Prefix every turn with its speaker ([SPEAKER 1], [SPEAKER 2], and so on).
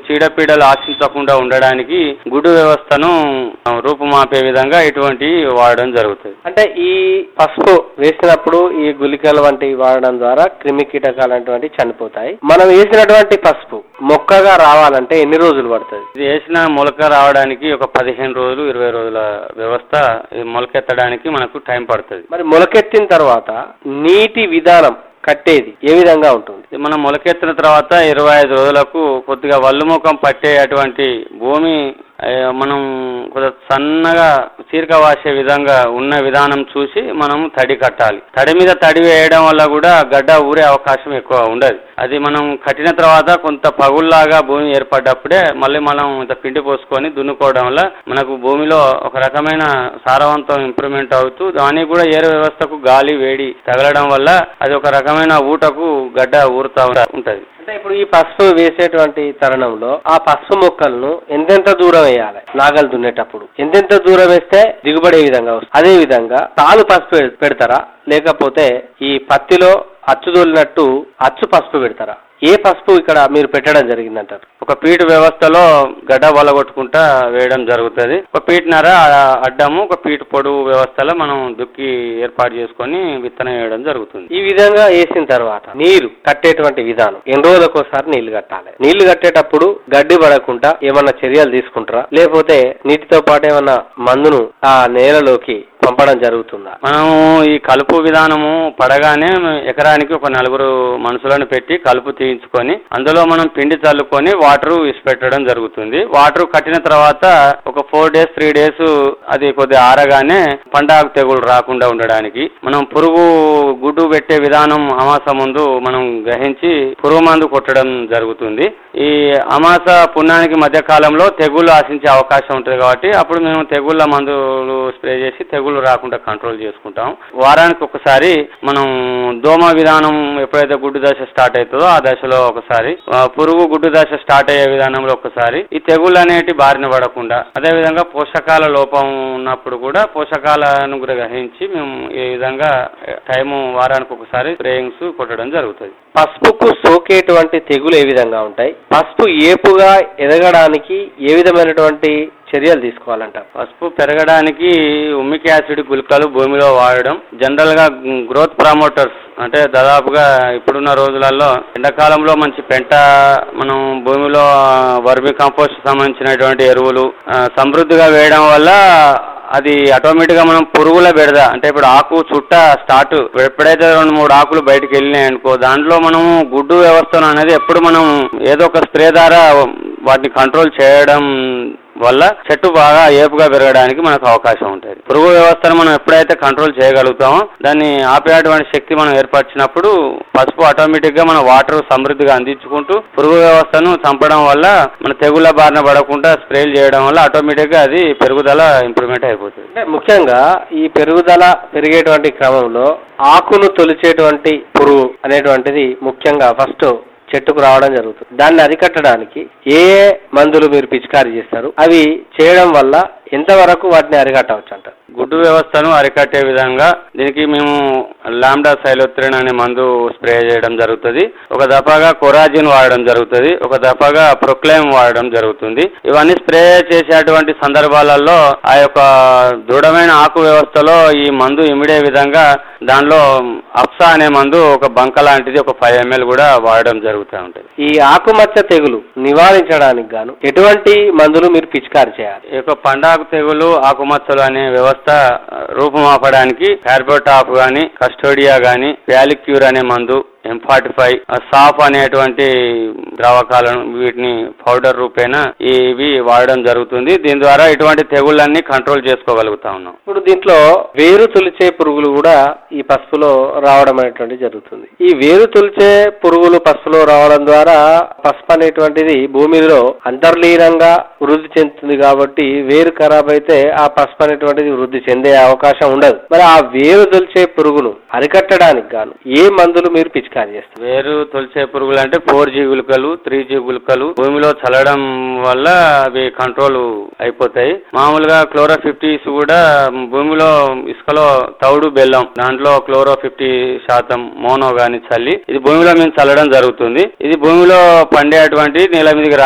[SPEAKER 1] చీడపీడలు ఆశించకుండా ఉండడానికి గుడ్డు వ్యవస్థను ఆ, రూపుమాపే విధంగా ఇటువంటి వాడడం జరుగుతుంది
[SPEAKER 2] అంటే ఈ పసుపు వేసినప్పుడు ఈ గుళికలు వంటివి వాడడం ద్వారా క్రిమి కీటకాలు అనేటువంటి చనిపోతాయి మనం వేసినటువంటి పసుపు మొక్కగా రావాలంటే ఎన్ని రోజులు పడుతుంది
[SPEAKER 1] ఇది వేసిన మొలక రావడానికి ఒక పదిహేను రోజులు ఇరవై రోజుల వ్యవస్థ ఈ మొలకెత్తడానికి మనకు టైం పడుతుంది
[SPEAKER 2] మరి మొలకెత్తిన తర్వాత నీటి విధానం కట్టేది ఏ విధంగా ఉంటుంది
[SPEAKER 1] ఇది మనం మొలకెత్తిన తర్వాత ఇరవై ఐదు రోజులకు కొద్దిగా వల్లుముఖం పట్టే అటువంటి భూమి ఆ, మనం కొద్దిగా సన్నగా చీరక వాసే విధంగా ఉన్న విధానం చూసి మనం తడి కట్టాలి తడి మీద తడి వేయడం వల్ల కూడా గడ్డ ఊరే అవకాశం ఎక్కువ ఉండదు అది మనం కట్టిన తర్వాత కొంత పగుల్లాగా భూమి ఏర్పడ్డప్పుడే మళ్ళీ మనం ఇంత పిండి పోసుకొని దున్నుకోవడం వల్ల మనకు భూమిలో ఒక రకమైన సారవంతం ఇంప్రూవ్మెంట్ అవుతూ దానికి కూడా ఏరు వ్యవస్థకు గాలి వేడి తగలడం వల్ల అది ఒక రకమైన ఊటకు గడ్డ ఊరుతా ఉంటది
[SPEAKER 2] అంటే ఇప్పుడు ఈ పసుపు వేసేటువంటి తరుణంలో ఆ పసుపు మొక్కలను ఎంతెంత దూరం వేయాలి నాగలు దున్నేటప్పుడు ఎంతెంత దూరం వేస్తే దిగుబడి ఏ విధంగా వస్తుంది అదే విధంగా తాలు పసుపు పె- పెడతారా లేకపోతే ఈ పత్తిలో అచ్చు తోలినట్టు అచ్చు పసుపు పెడతారా ఏ పసుపు ఇక్కడ మీరు పెట్టడం జరిగిందంటారు
[SPEAKER 1] ఒక పీటు వ్యవస్థలో గడ్డ వలగొట్టుకుంటా వేయడం జరుగుతుంది ఒక పీటునర అడ్డము ఒక పీటు పొడుగు వ్యవస్థలో మనం దుక్కి ఏర్పాటు చేసుకొని విత్తనం వేయడం జరుగుతుంది
[SPEAKER 2] ఈ విధంగా వేసిన తర్వాత నీరు కట్టేటువంటి విధానం ఎన్ని రోజులకు ఒకసారి నీళ్లు కట్టాలి నీళ్లు కట్టేటప్పుడు గడ్డి పడకుండా ఏమన్నా చర్యలు తీసుకుంటారా లేకపోతే నీటితో పాటు ఏమన్నా మందును ఆ నేలలోకి పంపడం జరుగుతుందా
[SPEAKER 1] మనము ఈ కలుపు విధానము పడగానే ఎకరానికి ఒక నలుగురు మనుషులను పెట్టి కలుపు తీయించుకొని అందులో మనం పిండి చల్లుకొని వాటర్ విసిపెట్టడం జరుగుతుంది వాటర్ కట్టిన తర్వాత ఒక ఫోర్ డేస్ త్రీ డేస్ అది కొద్దిగా ఆరగానే పండాకు తెగులు రాకుండా ఉండడానికి మనం పురుగు గుడ్డు పెట్టే విధానం అమాస ముందు మనం గ్రహించి పురుగు మందు కొట్టడం జరుగుతుంది ఈ అమాస పుణ్యానికి మధ్య కాలంలో తెగుళ్ళు ఆశించే అవకాశం ఉంటుంది కాబట్టి అప్పుడు మేము తెగుళ్ళ మందులు స్ప్రే చేసి తెగుళ్ళు రాకుండా కంట్రోల్ చేసుకుంటాం వారానికి ఒకసారి మనం దోమ విధానం ఎప్పుడైతే గుడ్డు దశ స్టార్ట్ అవుతుందో ఆ దశలో ఒకసారి ఆ, పురుగు గుడ్డు దశ స్టార్ట్ అయ్యే విధానంలో ఒకసారి ఈ తెగుళ్ళు అనేటి బారిన పడకుండా అదేవిధంగా పోషకాల లోపం ఉన్నప్పుడు కూడా పోషకాలను గ్రహించి మేము ఈ విధంగా టైము వారానికి ఒకసారి స్ప్రేయింగ్స్ కొట్టడం జరుగుతుంది
[SPEAKER 2] పసుపుకు సోకేటువంటి తెగులు ఏ విధంగా ఉంటాయి పసుపు ఏపుగా ఎదగడానికి ఏ విధమైనటువంటి చర్యలు తీసుకోవాలంటారు
[SPEAKER 1] పసుపు పెరగడానికి ఉమ్మిక్ యాసిడ్ గుళికలు భూమిలో వాడడం జనరల్ గా గ్రోత్ ప్రమోటర్స్ అంటే దాదాపుగా ఇప్పుడున్న రోజులలో ఎండాకాలంలో మంచి పెంట మనం భూమిలో వర్మి కంపోస్ట్ సంబంధించినటువంటి ఎరువులు ఆ, సమృద్ధిగా వేయడం వల్ల అది ఆటోమేటిక్ గా మనం పురుగుల బెడద అంటే ఇప్పుడు ఆకు చుట్ట స్టార్ట్ ఎప్పుడైతే రెండు మూడు ఆకులు బయటకు వెళ్ళినాయి అనుకో దాంట్లో మనము గుడ్డు వ్యవస్థను అనేది ఎప్పుడు మనం ఏదో ఒక స్ప్రే ద్వారా వాటిని కంట్రోల్ చేయడం వల్ల చెట్టు బాగా ఏపుగా పెరగడానికి మనకు అవకాశం ఉంటుంది పురుగు వ్యవస్థను మనం ఎప్పుడైతే కంట్రోల్ చేయగలుగుతామో దాన్ని ఆపేటువంటి శక్తి మనం ఏర్పరిచినప్పుడు పసుపు ఆటోమేటిక్ గా మన వాటర్ సమృద్ధిగా అందించుకుంటూ పురుగు వ్యవస్థను చంపడం వల్ల మన తెగుళ్ళ బారిన పడకుండా స్ప్రేలు చేయడం వల్ల ఆటోమేటిక్ గా అది పెరుగుదల ఇంప్రూవ్మెంట్ అయిపోతుంది
[SPEAKER 2] అంటే ముఖ్యంగా ఈ పెరుగుదల పెరిగేటువంటి క్రమంలో ఆకును తొలిచేటువంటి పురుగు అనేటువంటిది ముఖ్యంగా ఫస్ట్ చెట్టుకు రావడం జరుగుతుంది దాన్ని అరికట్టడానికి ఏ ఏ మందులు మీరు పిచికారీ చేస్తారు అవి చేయడం వల్ల ఎంతవరకు వాటిని అరికట్టవచ్చు అంటారు
[SPEAKER 1] గుడ్డు వ్యవస్థను అరికట్టే విధంగా దీనికి మేము లాండా సైలోత్రిన్ అనే మందు స్ప్రే చేయడం జరుగుతుంది ఒక దఫాగా కొరాజిన్ వాడడం జరుగుతుంది ఒక దఫాగా ప్రొక్లైమ్ వాడడం జరుగుతుంది ఇవన్నీ స్ప్రే చేసేటువంటి సందర్భాలలో ఆ యొక్క దృఢమైన ఆకు వ్యవస్థలో ఈ మందు ఇమిడే విధంగా దానిలో అప్సా అనే మందు ఒక బంక లాంటిది ఒక ఫైవ్ ఎంఎల్ కూడా వాడడం జరుగుతూ ఉంటుంది
[SPEAKER 2] ఈ ఆకుమచ్చ తెగులు నివారించడానికి గాను ఎటువంటి మందులు మీరు పిచికారీ చేయాలి
[SPEAKER 1] ఈ యొక్క పండాకు తెగులు ఆకుమచ్చలు అనే వ్యవస్థ ఆ, రూపుమాపడానికి కార్బోటాప్ గాని కస్టోడియా గాని ప్యాలిక్యూర్ అనే మందు ఎం ఫార్టీ ఫైవ్ సాఫ్ అనేటువంటి ద్రావకాలను వీటిని పౌడర్ రూపేణ ఇవి వాడడం జరుగుతుంది దీని ద్వారా ఇటువంటి తెగుళ్ళన్నీ కంట్రోల్ చేసుకోగలుగుతా ఉన్నాం
[SPEAKER 2] ఇప్పుడు దీంట్లో వేరు తొలిచే పురుగులు కూడా ఈ పసుపులో రావడం అనేటువంటి జరుగుతుంది ఈ వేరు తొలిచే పురుగులు పసుపులో రావడం ద్వారా పసుపు అనేటువంటిది భూమిలో అంతర్లీనంగా వృద్ధి చెందుతుంది కాబట్టి వేరు ఖరాబ్ అయితే ఆ పసుపు అనేటువంటిది వృద్ధి చెందే అవకాశం ఉండదు మరి ఆ వేరు తొలిచే పురుగును అరికట్టడానికి గాను ఏ మందులు మీరు పిచికారీ చేస్తారు
[SPEAKER 1] వేరు తొలిచే పురుగులు అంటే ఫోర్ జీ గుళికలు త్రీ జీ గుళికలు భూమిలో చల్లడం వల్ల అవి కంట్రోల్ అయిపోతాయి మామూలుగా క్లోరో ఫిఫ్టీస్ కూడా భూమిలో ఇసుకలో తౌడు బెల్లం దాంట్లో క్లోరో ఫిఫ్టీ శాతం మోనో గాని చల్లి ఇది భూమిలో మేము చల్లడం జరుగుతుంది ఇది భూమిలో పండేటువంటి నేల మీదకి